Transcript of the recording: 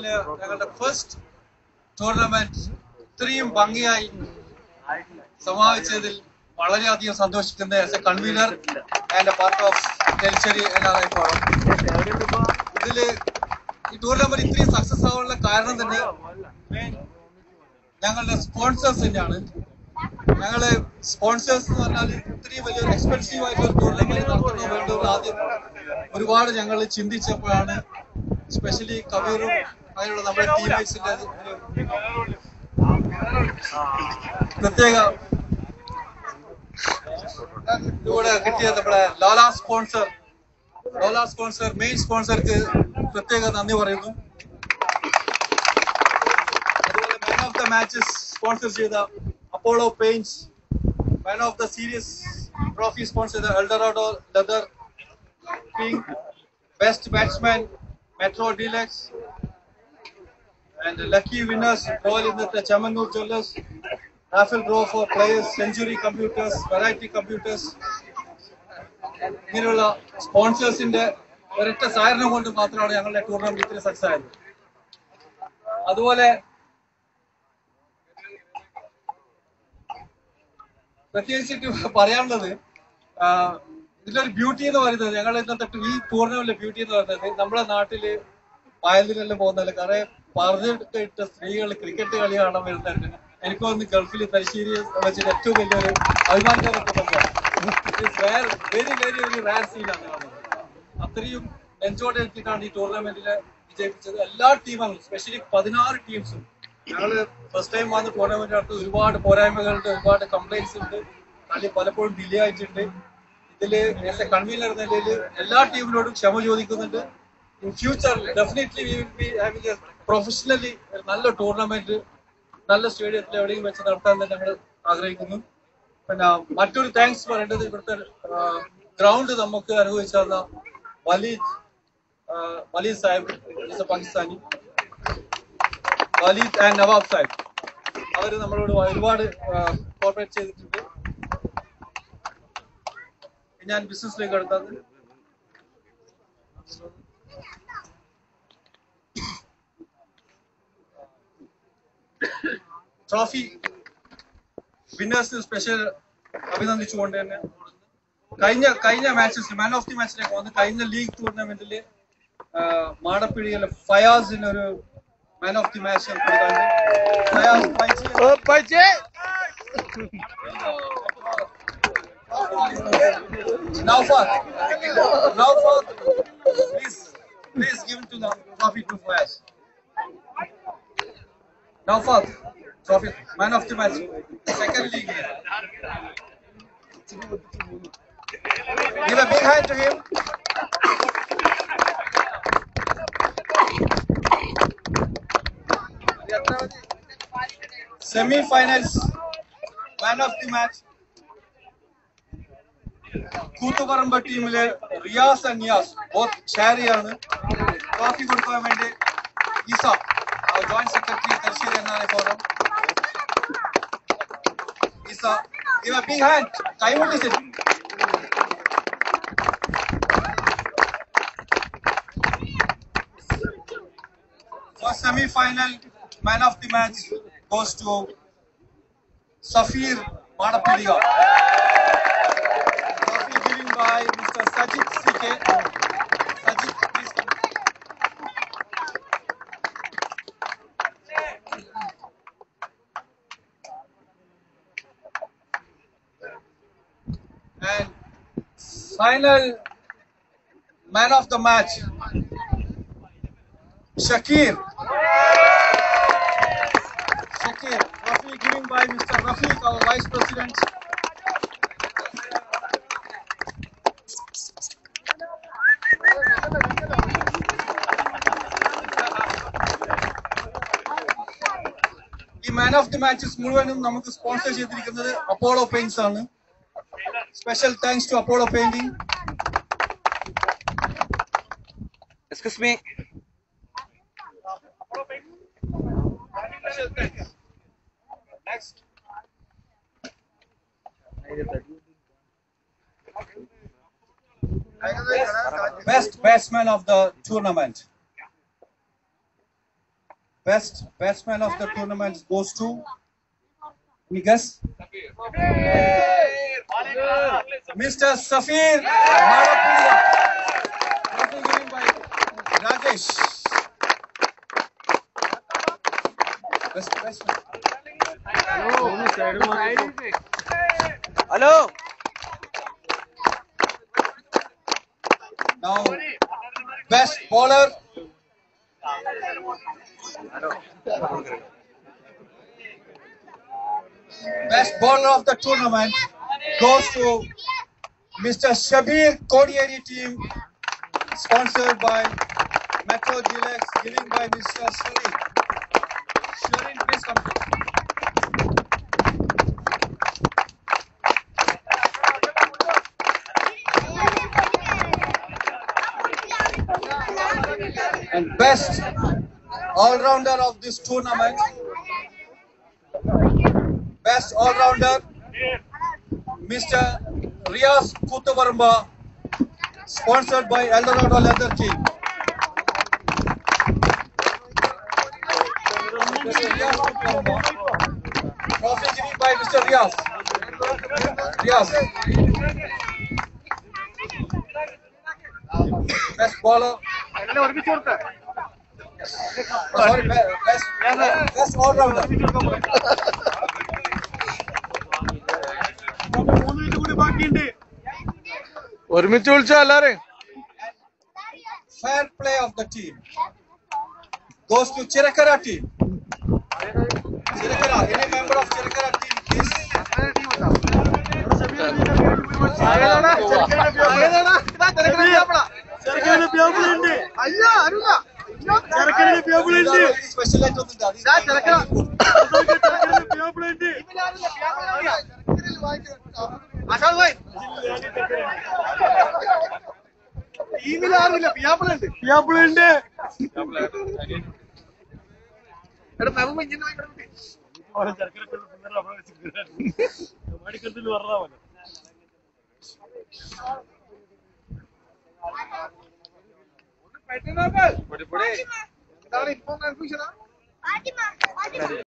സ്റ്റേഡിയത്തില് ഞങ്ങളുടെ first tournament ഇത്രയും ഭംഗിയായി സമാപിച്ചതിൽ വളരെയധികം സന്തോഷിക്കുന്ന as a convener and a part of Tellicherry എന്നാണ് ഫോറം ഇതില് ഈ ടൂർണമെന്റ് ഇത്രയും സക്സസ് ആവാനുള്ള കാരണം തന്നെ main ഞങ്ങളുടെ സ്പോൺസേഴ്സ് തന്നെയാണ് ഞങ്ങള് സ്പോൺസേഴ്സ് എന്ന് പറഞ്ഞാൽ ഇത്രയും വലിയൊരു എക്സ്പെൻസീവ് ആയിട്ടുള്ള ടൂർണമെന്റ് നടത്തുന്നത് വേണ്ടത് ആദ്യം ഒരുപാട് ഞങ്ങൾ ചിന്തിച്ചപ്പോഴാണ് സ്പെഷ്യലി കബീറും അതിനുള്ള നമ്മുടെ ടീമേറ്റ്സിന്റെ പ്രത്യേക ഇവിടെ കിട്ടിയ നമ്മുടെ ലാലാ സ്പോൺസർ ലോല സ്പോൺസർ മെയിൻ സ്പോൺസർക്ക് പ്രത്യേക നന്ദി പറയുന്നു അതുപോലെ man of the matches sponsor ചെയ്ത Apollo paints man of the series trophy sponsor ചെയ്ത Eldorado leather king best batsman metro deluxe and lucky winners royal ഇന്നത്തെ Chemmanur jewellers raffle draw for players century computers variety computers ഇങ്ങനെയുള്ള സ്പോൺസേഴ്സിന്റെ ഒരൊറ്റ സഹകരണം കൊണ്ട് മാത്രമാണ് ഞങ്ങളുടെ ടൂർണമെന്റ് ഇത്ര സക്സസ് ആയത് അതുപോലെ പ്രത്യേകിച്ചിട്ട് പറയാനുള്ളത് ആ, ഇതിലൊരു ബ്യൂട്ടി എന്ന് പറയുന്നത് ഞങ്ങൾ ഇന്നത്തെ ഈ ടൂർണമെന്റിലെ ബ്യൂട്ടി എന്ന് പറയുന്നത് നമ്മുടെ നാട്ടില് വയലിനെല്ലാം പോകുന്നതല്ല കുറെ പറഞ്ഞിട്ട് ഇട്ട സ്ത്രീകൾ ക്രിക്കറ്റ് കളി കാണാൻ വരുന്നുണ്ട് എനിക്ക് തോന്നുന്നു ഗൾഫിൽ തലശ്ശേരി വെച്ചിട്ട് ഏറ്റവും വലിയൊരു അഭിമാനകരമായ വെരി വെരി ഒരു റയർ സീനാണ് കാണുന്നത് അത്രയും നെഞ്ചോടെ എത്തിയിട്ടാണ് ഈ ടൂർണമെന്റില് വിജയിപ്പിച്ചത് എല്ലാ ടീമുകളും സ്പെഷ്യലി പതിനാറ് ടീംസും ഞങ്ങള് ഫസ്റ്റ് ടൈം വന്ന് ടൂർണമെന്റ് നടത്തി ഒരുപാട് പോരായ്മകളുണ്ട് ഒരുപാട് കംപ്ലൈന്റ്സ് ഉണ്ട് കളി പലപ്പോഴും ഡിലേ ആയിട്ടുണ്ട് ഇതില് ആസ് എ കൺവീനർ എന്ന നിലയിൽ എല്ലാ ടീമിനോടും ക്ഷമ ചോദിക്കുന്നുണ്ട് in future definitely we will be having a professionally നല്ല ടൂർണമെന്റ് നല്ല സ്റ്റേഡിയത്തിൽ എവിടെയും വെച്ച് നടത്താൻ തന്നെ ഞങ്ങൾ ആഗ്രഹിക്കുന്നു പിന്നെ മറ്റൊരു താങ്ക്സ് പറയേണ്ടത് ഇവിടുത്തെ ഗ്രൗണ്ട് നമുക്ക് അനുഭവിച്ചു തന്ന വലീദ് ആ, Waleed sahib is a Pakistani Waleed and Nawab sahib അവർ നമ്മളോട് ഒരുപാട് കോർപ്പറേറ്റ് ചെയ്തിട്ടുണ്ട് ഞാൻ ബിസിനസ്സിലേക്ക് എടുത്തത് ട്രോഫി വിന്നേഴ്സ് സ്പെഷ്യൽ അഭിനന്ദിച്ചുകൊണ്ട് തന്നെ കഴിഞ്ഞ കഴിഞ്ഞ മാച്ചസ് മാൻ ഓഫ് ദി മാച്ചിലേക്ക് വന്ന് കഴിഞ്ഞ ലീഗ് ടൂർണമെന്റിൽ മാടപ്പിടിയിലെ ഫയാസിന് ഒരു മാൻ ഓഫ് ദി മാച്ച് കൊടുക്കാണ്ട് ഫയാസ് പൈസ Naufat, Naufat, please, please give it to the trophy to Fayaz. Naufat, trophy, man of the match, second league. Give a big hand to him. Semi-finals, man of the match. Koothuparamba ടീമിലെ Riyas and Niyas both ഷാരിയാണ് trophy കൊടുക്കാൻ വേണ്ടി Eesa joint secretary Thalassery എന്നാണ് forum Eesa give a big hand കൈമുട്ടിച്ച് For semi-final, man of the match goes to Safir Madapiliga. Trophy given by Mr. Sajid CK. Sajid, please come. And final man of the match, Shakir. Shakir, trophy given by Mr. Rafiq, our Vice President. ഈ മാൻ of the matches മുഴുവനും നമുക്ക് sponsor ചെയ്തിരിക്കുന്നത് Apollo paints ആണ് special thanks to Apollo painting Excuse me. Next. Best batsman of the tournament. best batsman of the tournament goes to. Any guess? Mr. Safir Marapulia. Trophy given by Rajesh. Best batsman. Hello Now, best bowler. Best bowler of the tournament goes to Mr. Shabir Kodieri team, sponsored by Metro Gilex, given by Mr. Sharin. Sharin, please come. And best all-rounder of this tournament, best all-rounder, Mr. Riaz Kutuvaramba, sponsored by Eldorado Leather Team. Mr. Riaz Kutuvaramba, trophy given by Mr. Riaz. Riaz. Best bowler. Oh, sorry, be- best, best all-rounder. ഒരുമിച്ച് വിളിച്ചോ എല്ലാരും fair play of the team goes to Chirakara team. Chirakara, any member of Chirakara team, please. Special ആയിട്ട് ഒന്നുണ്ട് ടീമിലാറില്ല പിയാപ്പിളുണ്ട് പിയാപ്പിളുണ്ട് എന്താണ് ഇപ്പൊ കൺഫ്യൂഷനാ Fatima, Fatima.